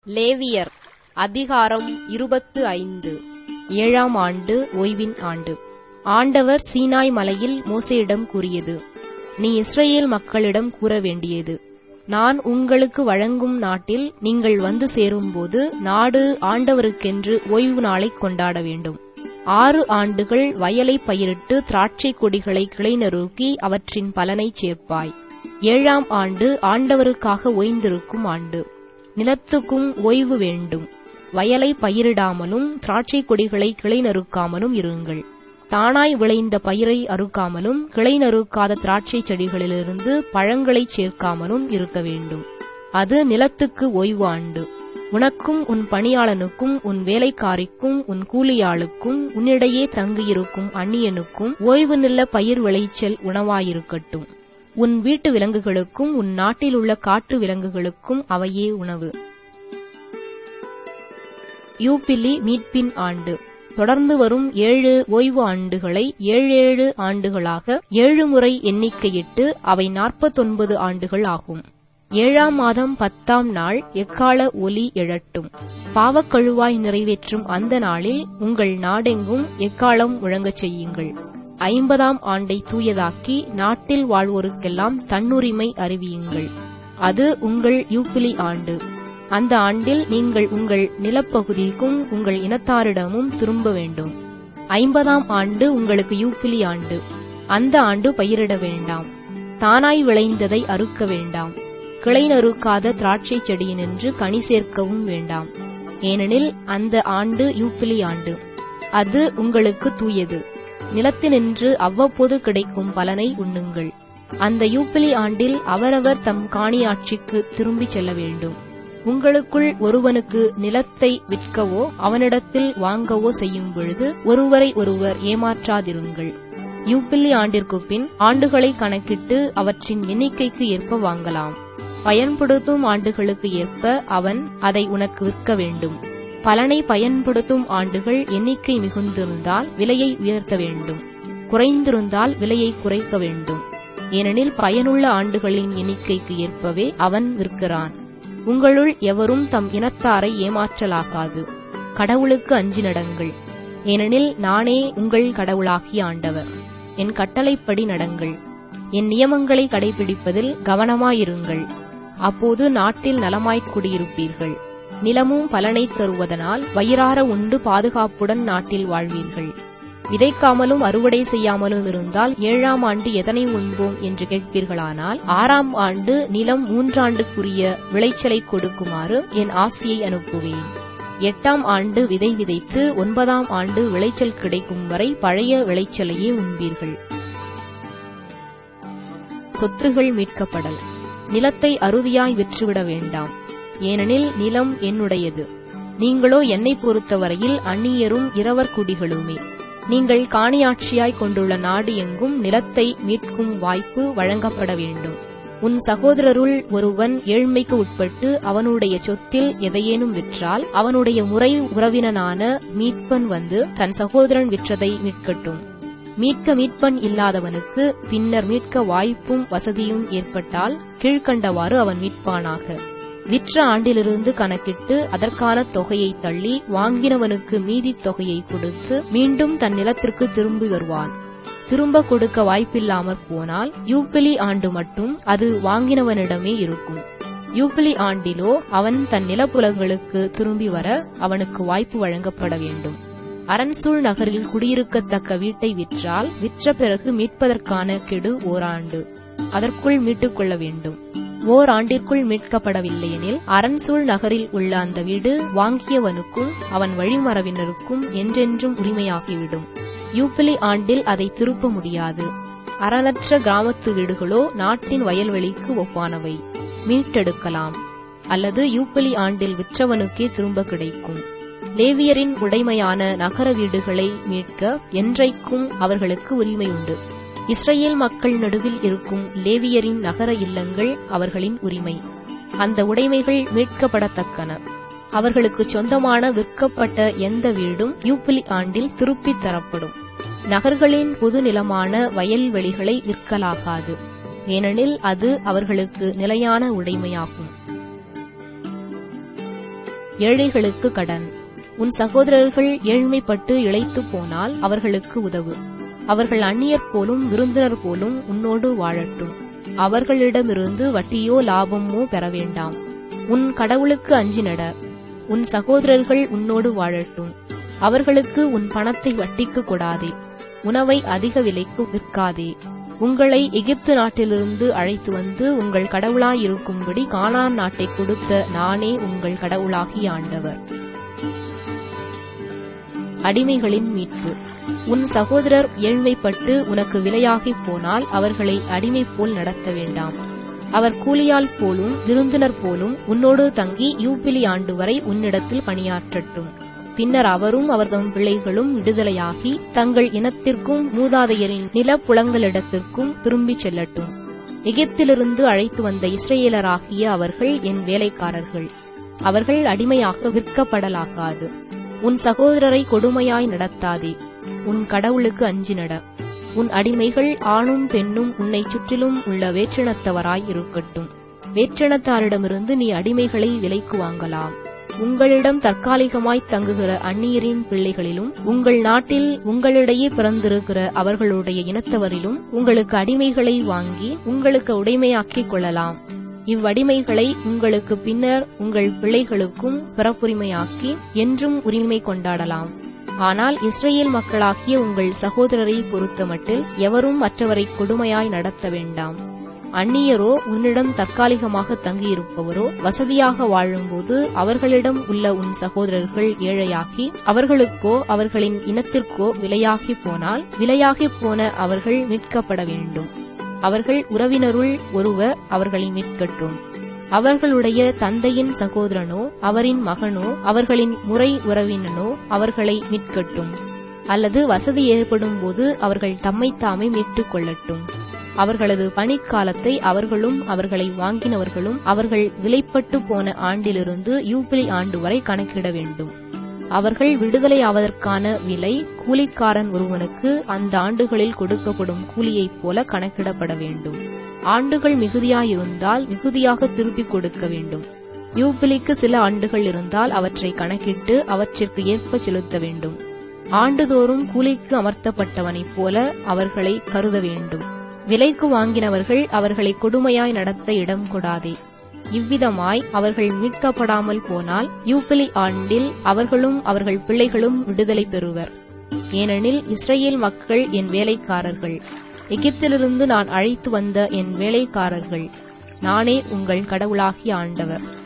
லேவியர் அதிகாரம் இருபத்து ஐந்து ஏழாம் ஆண்டு ஓய்வின் ஆண்டு ஆண்டவர் சீனாய் மலையில் மோசேயிடம் கூறியது நீ இஸ்ரேல் மக்களிடம் கூற வேண்டியது நான் உங்களுக்கு வழங்கும் நாட்டில் நீங்கள் வந்து சேரும்போது நாடு ஆண்டவருக்கென்று ஓய்வு நாளை கொண்டாட வேண்டும் ஆறு ஆண்டுகள் வயலை பயிரிட்டு திராட்சை கொடிகளை கிளைநறுக்கி அவற்றின் பலனைச் சேர்ப்பாய் ஏழாம் ஆண்டு ஆண்டவருக்காக ஓய்ந்திருக்கும் ஆண்டு நிலத்துக்கும் ஓய்வு வேண்டும் வயலை பயிரிடாமலும் திராட்சை கொடிகளை கிளை நறுக்காமலும் இருங்கள் தானாய் விளைந்த பயிரை அறுக்காமலும் கிளை நறுக்காத திராட்சை செடிகளிலிருந்து பழங்களைச் சேர்க்காமலும் இருக்க வேண்டும் அது நிலத்துக்கு ஓய்வு ஆண்டு உனக்கும் உன் பணியாளனுக்கும் உன் வேலைக்காரிக்கும் உன் கூலியாளுக்கும் உன்னிடையே தங்கியிருக்கும் அந்நியனுக்கும் ஓய்வு நில பயிர் விளைச்சல் உணவாயிருக்கட்டும் உன் வீட்டு விலங்குகளுக்கும் உன் நாட்டில் உள்ள காட்டு விலங்குகளுக்கும் அவையே உணவு யூபிலி மீட்பின் ஆண்டு தொடர்ந்து வரும் ஏழு ஓய்வு ஆண்டுகளை ஏழேழு ஆண்டுகளாக ஏழு முறை எண்ணிக்கையிட்டு அவை நாற்பத்தொன்பது ஆண்டுகள் ஆகும் ஏழாம் மாதம் பத்தாம் நாள் எக்கால ஒலி எழட்டும் பாவக்கழுவாய் நிறைவேற்றும் அந்த நாளில் உங்கள் நாடெங்கும் எக்காலம் முழங்கச் செய்யுங்கள் ஐம்பதாம் ஆண்டை தூயதாக்கி நாட்டில் வாழ்வோருக்கெல்லாம் தன்னுரிமை அறிவியுங்கள் அது உங்கள் யூபிலி ஆண்டு அந்த ஆண்டில் நீங்கள் உங்கள் நிலப்பகுதிக்கும் உங்கள் இனத்தாரிடமும் திரும்ப வேண்டும் ஐம்பதாம் ஆண்டு உங்களுக்கு யூபிலி ஆண்டு அந்த ஆண்டு பயிரிட வேண்டாம் தானாய் விளைந்ததை அறுக்க வேண்டாம் கிளை நறுக்காத திராட்சை செடியினின்று கனி சேர்க்கவும் வேண்டாம் ஏனெனில் அந்த ஆண்டு யூபிலி ஆண்டு அது உங்களுக்கு தூயது நிலத்தினின்று அவ்வப்போது கிடைக்கும் பலனை உண்ணுங்கள் அந்த யூபிலி ஆண்டில் அவரவர் தம் காணியாட்சிக்கு திரும்பிச் செல்ல வேண்டும் உங்களுக்குள் ஒருவனுக்கு நிலத்தை விற்கவோ அவனிடத்தில் வாங்கவோ செய்யும் பொழுது ஒருவரை ஒருவர் ஏமாற்றாதிருங்கள் யூபிலி ஆண்டிற்கு பின் ஆண்டுகளை கணக்கிட்டு அவற்றின் எண்ணிக்கைக்கு ஏற்ப வாங்கலாம் பயன்படுத்தும் ஆண்டுகளுக்கு ஏற்ப அவன் அதை உனக்கு விற்க வேண்டும் பலனை பயன்படுத்தும் ஆண்டுகள் எண்ணிக்கை மிகுந்திருந்தால் விலையை உயர்த்த வேண்டும் குறைந்திருந்தால் விலையை குறைக்க வேண்டும் ஏனெனில் பயனுள்ள ஆண்டுகளின் எண்ணிக்கைக்கு ஏற்பவே அவன் விற்கிறான் உங்களுள் எவரும் தம் இனத்தாரை ஏமாற்றலாகாது கடவுளுக்கு அஞ்சி நடங்கள் ஏனெனில் நானே உங்கள் கடவுளாகிய ஆண்டவர் என் கட்டளைப்படி நடங்கள் என் நியமங்களை கடைபிடிப்பதில் கவனமாயிருங்கள் அப்போது நாட்டில் நலமாய்க் குடியிருப்பீர்கள் நிலமும் பலனை தருவதனால் வயிறார உண்டு பாதுகாப்புடன் நாட்டில் வாழ்வீர்கள் விதைக்காமலும் அறுவடை செய்யாமலும் இருந்தால் ஏழாம் ஆண்டு எதனை உண்போம் என்று கேட்பீர்களானால் ஆறாம் ஆண்டு நிலம் மூன்றாண்டுக்குரிய விளைச்சலை கொடுக்குமாறு என் ஆசியை அனுப்புவேன் எட்டாம் ஆண்டு விதை விதைத்து ஒன்பதாம் ஆண்டு விளைச்சல் கிடைக்கும் வரை பழைய விளைச்சலையே உண்பீர்கள் சொத்துகள் மீட்கப்படல் நிலத்தை அறுதியாய் விற்றுவிட வேண்டாம் ஏனெனில் நிலம் என்னுடையது நீங்களோ என்னை பொறுத்தவரையில் அந்நியரும் இரவர் குடிகளுமே நீங்கள் காணியாட்சியாய் கொண்டுள்ள நாடு எங்கும் நிலத்தை மீட்கும் வாய்ப்பு வழங்கப்பட வேண்டும் உன் சகோதரருள் ஒருவன் ஏழ்மைக்கு உட்பட்டு அவனுடைய சொத்தில் எதையேனும் விற்றால் அவனுடைய முறை உறவினனான மீட்பன் வந்து தன் சகோதரன் விற்றதை மீட்கட்டும் மீட்க மீட்பன் இல்லாதவனுக்கு பின்னர் மீட்க வாய்ப்பும் வசதியும் ஏற்பட்டால் கீழ்கண்டவாறு அவன் மீட்பானாக விற்ற ஆண்டிலிருந்து கணக்கிட்டு அதற்கான தொகையை தள்ளி வாங்கினவனுக்கு மீதி தொகையை கொடுத்து மீண்டும் தன் நிலத்திற்கு திரும்பி வருவான் திரும்ப கொடுக்க வாய்ப்பில்லாமற் போனால் யூபிலி ஆண்டு மட்டும் அது வாங்கினவனிடமே இருக்கும் யூபிலி ஆண்டிலோ அவன் தன் நிலப்புலங்களுக்கு திரும்பி வர அவனுக்கு வாய்ப்பு வழங்கப்பட வேண்டும் அரண்சூழ் நகரில் குடியிருக்கத்தக்க வீட்டை விற்றால் விற்ற பிறகு மீட்பதற்கான கெடு ஓராண்டு அதற்குள் மீட்டுக் கொள்ள வேண்டும் ஓர் ஆண்டிற்குள் மீட்கப்படவில்லையெனில் அரண்சூழ் நகரில் உள்ள அந்த வீடு வாங்கியவனுக்கும் அவன் வழிமரவினருக்கும் என்றென்றும் உரிமையாகிவிடும் யூபிலி ஆண்டில் அதை திருப்ப முடியாது அறநற்ற கிராமத்து வீடுகளோ நாட்டின் வயல்வெளிக்கு ஒப்பானவை மீட்டெடுக்கலாம் அல்லது யூபிலி ஆண்டில் விற்றவனுக்கே திரும்ப கிடைக்கும் லேவியரின் உடைமையான நகர வீடுகளை மீட்க என்றைக்கும் அவர்களுக்கு உரிமை உண்டு இஸ்ரேல் மக்கள் நடுவில் இருக்கும் லேவியரின் நகர இல்லங்கள் அவர்களின் உரிமை அந்த உடைமைகள் மீட்கப்படத்தக்கன அவர்களுக்கு சொந்தமான விற்கப்பட்ட எந்த வீடும் யூபிலி ஆண்டில் திருப்பித் தரப்படும் நகர்களின் பொது நிலமான வயல்வெளிகளை விற்கலாகாது ஏனெனில் அது அவர்களுக்கு நிலையான உடைமையாகும் ஏழைகளுக்கு கடன் உன் சகோதரர்கள் ஏழ்மைப்பட்டு இழைத்து போனால் அவர்களுக்கு உதவு அவர்கள் அந்நியர் போலும் விருந்தினர் போலும் உன்னோடு வாழட்டும் அவர்களிடமிருந்து வட்டியோ லாபமோ பெற வேண்டாம் உன் கடவுளுக்கு அஞ்சி நட உன் சகோதரர்கள் உன்னோடு வாழட்டும் அவர்களுக்கு உன் பணத்தை வட்டிக்கு கொடாதே உணவை அதிக விலைக்கு விற்காதே உங்களை எகிப்து நாட்டிலிருந்து அழைத்து வந்து உங்கள் கடவுளாயிருக்கும்படி கானான் நாட்டை கொடுத்த நானே உங்கள் கடவுளாகிய ஆண்டவர் அடிமைகளின் மீட்பு உன் சகோதரர் ஏழ்மைப்பட்டு உனக்கு விலையாகிப் போனால் அவர்களை அடிமை போல் நடத்த வேண்டாம் அவர் கூலியால் போலும் விருந்தினர் போலும் உன்னோடு தங்கி யூபிலி ஆண்டு வரை உன்னிடத்தில் பணியாற்றட்டும் பின்னர் அவரும் அவர்தம் பிள்ளைகளும் விடுதலையாகி தங்கள் இனத்திற்கும் மூதாதையரின் நிலப்புலங்களிடத்திற்கும் திரும்பிச் செல்லட்டும் எகிப்திலிருந்து அழைத்து வந்த இஸ்ரேலராகிய அவர்கள் என் வேலைக்காரர்கள் அவர்கள் அடிமையாக விற்கப்படலாகாது உன் சகோதரரை கொடுமையாய் நடத்தாதே உன் கடவுளுக்கு அஞ்சி நட உன் அடிமைகள் ஆணும் பெண்ணும் உன்னை சுற்றிலும் உள்ள வேற்றினத்தவராய் இருக்கட்டும் வேற்றினத்தாரிடமிருந்து நீ அடிமைகளை விலைக்கு வாங்கலாம் உங்களிடம் தற்காலிகமாய் தங்குகிற அந்நியரின் பிள்ளைகளிலும் உங்கள் நாட்டில் உங்களிடையே பிறந்திருக்கிற அவர்களுடைய இனத்தவரிலும் உங்களுக்கு அடிமைகளை வாங்கி உங்களுக்கு உடைமையாக்கிக் கொள்ளலாம் இவ்வடிமைகளை உங்களுக்கு பின்னர் உங்கள் பிள்ளைகளுக்கும் பிறப்புரிமையாக்கி என்றும் உரிமை கொண்டாடலாம் ஆனால் இஸ்ரேல் மக்களாகிய உங்கள் சகோதரரை பொறுத்தமட்டில் எவரும் மற்றவரை கொடுமையாய் நடத்த வேண்டாம் அந்நியரோ உன்னிடம் தற்காலிகமாக தங்கியிருப்பவரோ வசதியாக வாழும்போது அவர்களிடம் உள்ள உன் சகோதரர்கள் ஏழையாகி அவர்களுக்கோ அவர்களின் இனத்திற்கோ விலையாகி போனால் விலையாகி போன அவர்கள் மீட்கப்பட வேண்டும் அவர்கள் உறவினருள் ஒருவர் அவர்களை மீட்கட்டும் அவர்களுடைய தந்தையின் சகோதரனோ அவரின் மகனோ அவர்களின் முறை உறவினனோ அவர்களை மீட்கட்டும் அல்லது வசதி ஏற்படும் போது அவர்கள் தம்மைத்தாமே மீட்டுக் கொள்ளட்டும் அவர்களது பணிக்காலத்தை அவர்களும் அவர்களை வாங்கினவர்களும் அவர்கள் விலைப்பட்டு போன ஆண்டிலிருந்து யூபிலி ஆண்டு வரை கணக்கிட வேண்டும் அவர்கள் விடுதலையாவதற்கான விலை கூலிக்காரன் ஒருவனுக்கு அந்த ஆண்டுகளில் கொடுக்கப்படும் கூலியைப் போல கணக்கிடப்பட வேண்டும் ஆண்டுகள் மிகுதியாயிருந்தால் மிகுதியாக திருப்பிக் கொடுக்க வேண்டும் யூபிலிக்கு சில ஆண்டுகள் இருந்தால் அவற்றை கணக்கிட்டு அவற்றிற்கு ஏற்ப செலுத்த வேண்டும் ஆண்டுதோறும் கூலிக்கு அமர்த்தப்பட்டவனைப் போல அவர்களை கருத வேண்டும் விலைக்கு வாங்கினவர்கள் அவர்களை கொடுமையாய் நடத்த இடம் கொடாதே இவ்விதமாய் அவர்கள் மீட்கப்படாமல் போனால் யூபிலி ஆண்டில் அவர்களும் அவர்கள் பிள்ளைகளும் விடுதலை பெறுவர் ஏனெனில் இஸ்ரேல் மக்கள் என் வேலைக்காரர்கள் எகிப்திலிருந்து நான் அழைத்து வந்த என் வேலைக்காரர்கள் நானே உங்கள் கடவுளாகிய ஆண்டவர்